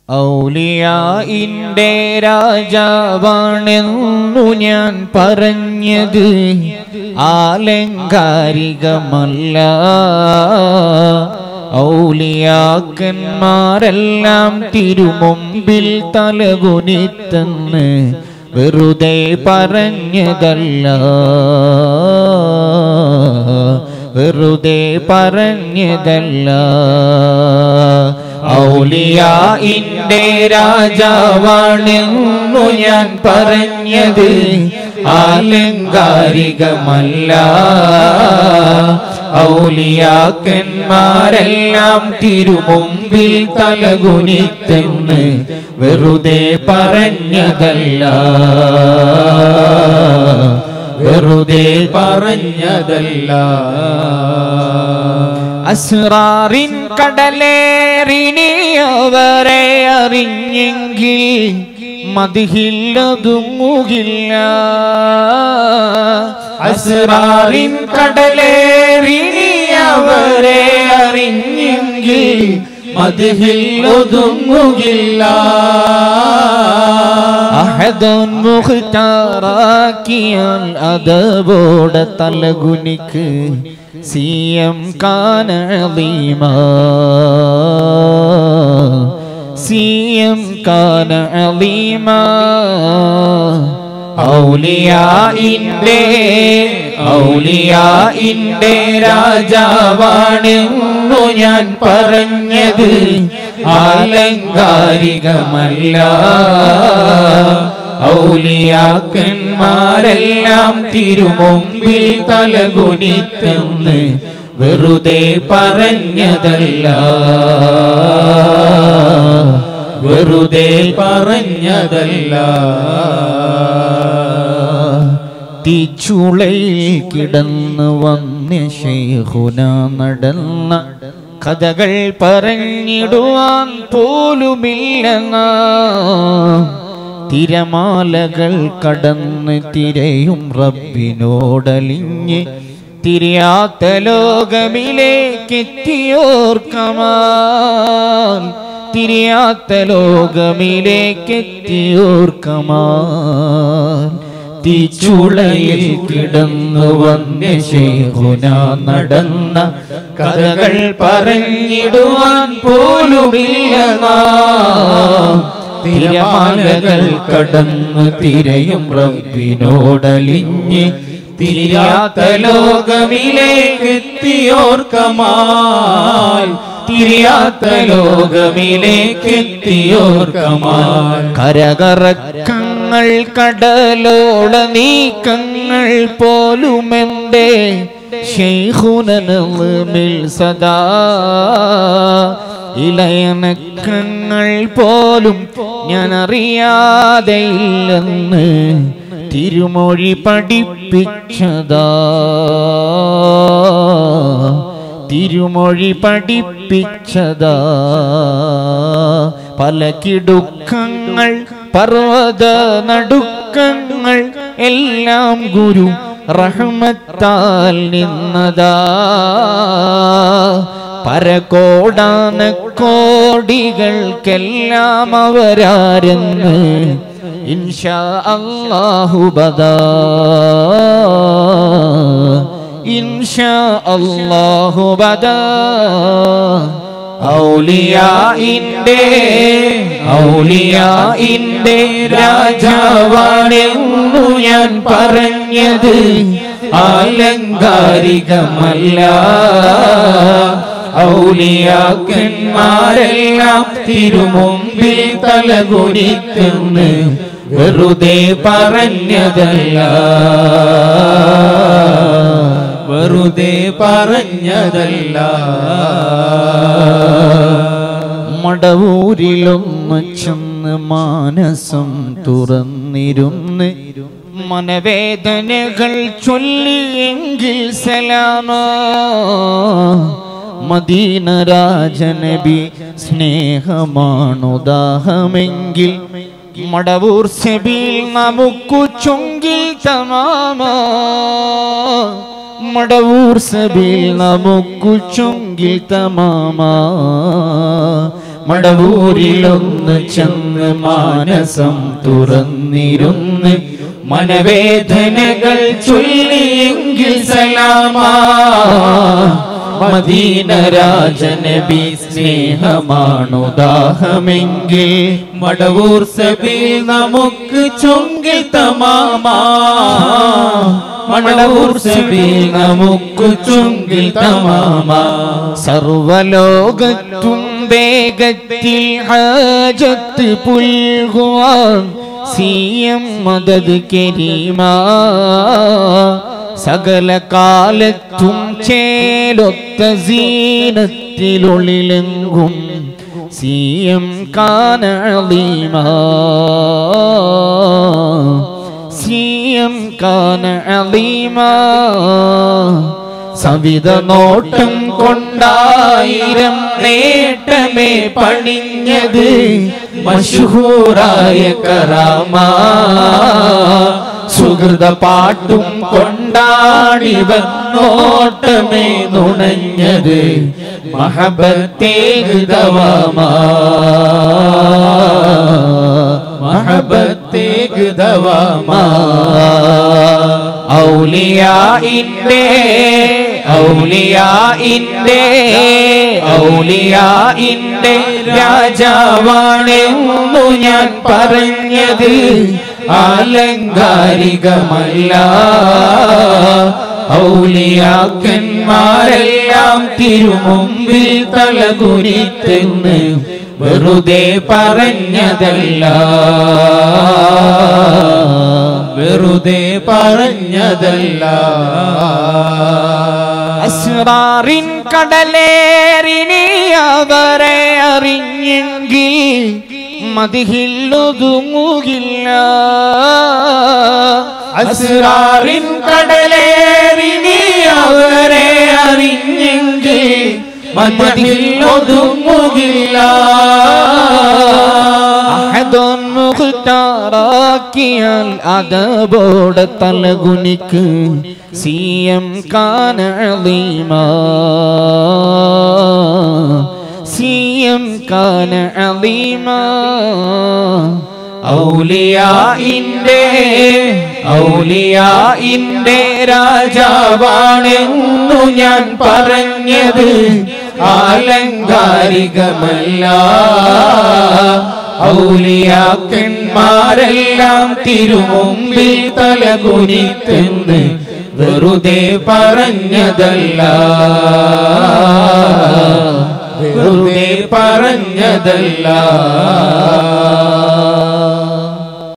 ഔലിയായിൻ്റെ രാജാവാണെന്നു ഞാൻ പറഞ്ഞത് ആലങ്കാരികമല്ല ഔലിയാക്കന്മാരെല്ലാം തിരുമുമ്പിൽ തലകുനിത്തെന്ന് വെറുതെ പറഞ്ഞതല്ല വെറുതെ പറഞ്ഞതല്ല ഔലിയായിൻ്റെ രാജാവാണെന്നു ഞാൻ പറഞ്ഞത് ആലങ്കാരികമല്ല ഔലിയാക്കന്മാരെല്ലാം തിരുമുമ്പിൽ തലകുനിത്തെന്ന് വെറുതെ പറഞ്ഞതല്ല വെറുതെ പറഞ്ഞതല്ല അസ്റാറിൻ കടലേറിനി അവരെ അറിഞ്ഞെങ്കിൽ മതിഹില്ലതുങ്ങുകില്ല അസ്റാറിൻ കടലേറിനി അവരെ അറിഞ്ഞെങ്കിൽ മതിഹില്ലൊതുങ്ങുകില്ല അഹദൻ മുഖ്താറാക്കിയാൽ അതവോടെ തലകുനിക്ക് സി എം കാനീമ സി എം കാനീമ ഔലിയായിൻ്റെ ഔലിയായിൻ്റെ രാജാവാണെന്നു ഞാൻ പറഞ്ഞത് ആലങ്കാരികമല്ല ഔലിയാക്കന്മാരെല്ലാം തിരുമുമ്പിൽ തലകുനിത്തെന്ന് വെറുതെ പറഞ്ഞതല്ല വെറുതെ പറഞ്ഞതല്ല തീച്ചുളയിൽ കിടന്ന് വന്യ ശൈഹുന നടന്ന കഥകൾ പറഞ്ഞിടുവാൻ പോലുമില്ലെന്ന തിരമാലകൾ കടന്ന് തിരയും റബ്ബിനോടലിഞ്ഞ് തിരിയാത്ത ലോകമിലേക്കെത്തിയോർക്കമാൽ തിരിയാത്ത ലോകമിലേക്കെത്തിയോർക്കമാൽ തീച്ചുളയിൽ കിടന്നു വന്യ ശേഖുന നടന്ന കഥകൾ പറഞ്ഞിടുവാൻ പോലുമില്ല തിരമാലകൾ കടന്നു തിരയും റബ്ബിനോടലിഞ്ഞ് തിരിയാത്ത ലോകമിലേക്ക് എത്തിയോർക്കമാൽ തിരിയാത്ത ലോകമിലേക്ക് എത്തിയോർക്കമാൽ കരകറക്കങ്ങൾ കടലോള നീക്കങ്ങൾ പോലുമെന്റെ ശൈഖുനമിൽ സദാ ഇളയനക്കങ്ങൾ പോലും ഞാൻ അറിയാതെയില്ലെന്ന് തിരുമൊഴി പഠിപ്പിച്ചതാ തിരുമൊഴി പഠിപ്പിച്ചതാ പല കിടുക്കങ്ങൾ പർവ്വത നടുക്കങ്ങൾ എല്ലാം ഗുരു റഹ്മത്താൽ നിന്നതാ പരകോടാന കോടികൾക്കെല്ലാം അവരാരെന്ന് ഇൻഷാ അല്ലാഹു ബദാ ഇൻഷാ അല്ലാഹു ബദാ ഔലിയായിൻ്റെ ഔലിയായിൻ്റെ രാജാവാണെന്നു ഞാൻ പറഞ്ഞത് ആലങ്കാരികമല്ല ഔലിയാക്കന്മാരെല്ലാം തിരുമുമ്പിൽ തലകുനിത്തെന്ന് വെറുതെ പറഞ്ഞതല്ല വെറുതെ പറഞ്ഞതല്ല മടവൂരിലൊന്ന് ചെന്ന് മാനസം തുറന്നിരുന്ന് മനവേദനകൾ ചൊല്ലിയെങ്കിൽ സലാമ മദീന രാജനബി സ്നേഹമാണുദാഹമെങ്കിൽ മടവൂർ സെബിൽ നമുക്കു ചൊങ്കിൽ തമാമ മടവൂർ സബിൽ നമുക്കു ചൊങ്കിൽ തമാമ മടവൂരിലൊന്ന് ചെന്ന് മാനസം തുറന്നിരുന്ന് മനവേദനകൾ ചൊല്ലിയെങ്കിൽ സലാമാ മദീന രാജനബി സ്നേഹമാണു ദാഹമെങ്കിൽ മടവൂർ സബീൽ നമുക്ക് ചൊങ്കിൽ തമാമാ മടവൂർ സബീൽ നമുക്ക് ചുങ്കിൽ തമാമ സർവലോകത്തും വേഗത്തിൽ ഹാജത്ത് പുൽകുവാൻ സിയം മദത് കരീമ സകല കാലത്തും ചേലൊത്ത സീനത്തിലൊളിലെങ്കും സിയം കാനളീമ സിയം കാന അലീമ സവിത നോട്ടം കൊണ്ടായിരം നേട്ടമേ പണിഞ്ഞത് മഷൂറായ കറാമ സുഹൃത പാട്ടും കൊണ്ടാണിവൻ നോട്ടമേ നുണഞ്ഞത് മഹബത്തേ ഹൃദവമാ മഹബത്തേ ഗുദവമാ ഔലിയായിന്റെ ഔലിയായിന്റെ ഔലിയായിന്റെ രാജാവാണെന്നു ഞാൻ പറഞ്ഞത് ആലങ്കാരികമല്ല ഔലിയാക്കന്മാരെല്ലാം തിരുമുമ്പിൽ തലകുനിത്തെന്ന് വെറുതെ പറഞ്ഞതല്ല വെറുതെ പറഞ്ഞതല്ല അസ്റാറിൻ കടലേറിനി അവരെ അറിഞ്ഞെങ്കിൽ മതിഹില്ലൊതുങ്ങുകില്ല അസ്റാറിൻ കടലേറിനി അവരെ അറിഞ്ഞെങ്കിൽ മതിൽ ഒതുങ്ങുകില്ല അഹദോൻ മുഖ്താറാക്കിയാൽ അതബോടെ തലകുനിക്ക് സിയം കാനളീമ സിയം കാനളീമ ഔലിയായിന്റെ ഔലിയായിന്റെ രാജാവാണെന്നു ഞാൻ പറഞ്ഞത് ആലങ്കാരികമല്ല ഔലിയാക്കന്മാരെല്ലാം തിരുമുമ്പിൽ തലകുനിത്തെന്ന് വെറുതെ പറഞ്ഞതല്ല വെറുതെ പറഞ്ഞതല്ല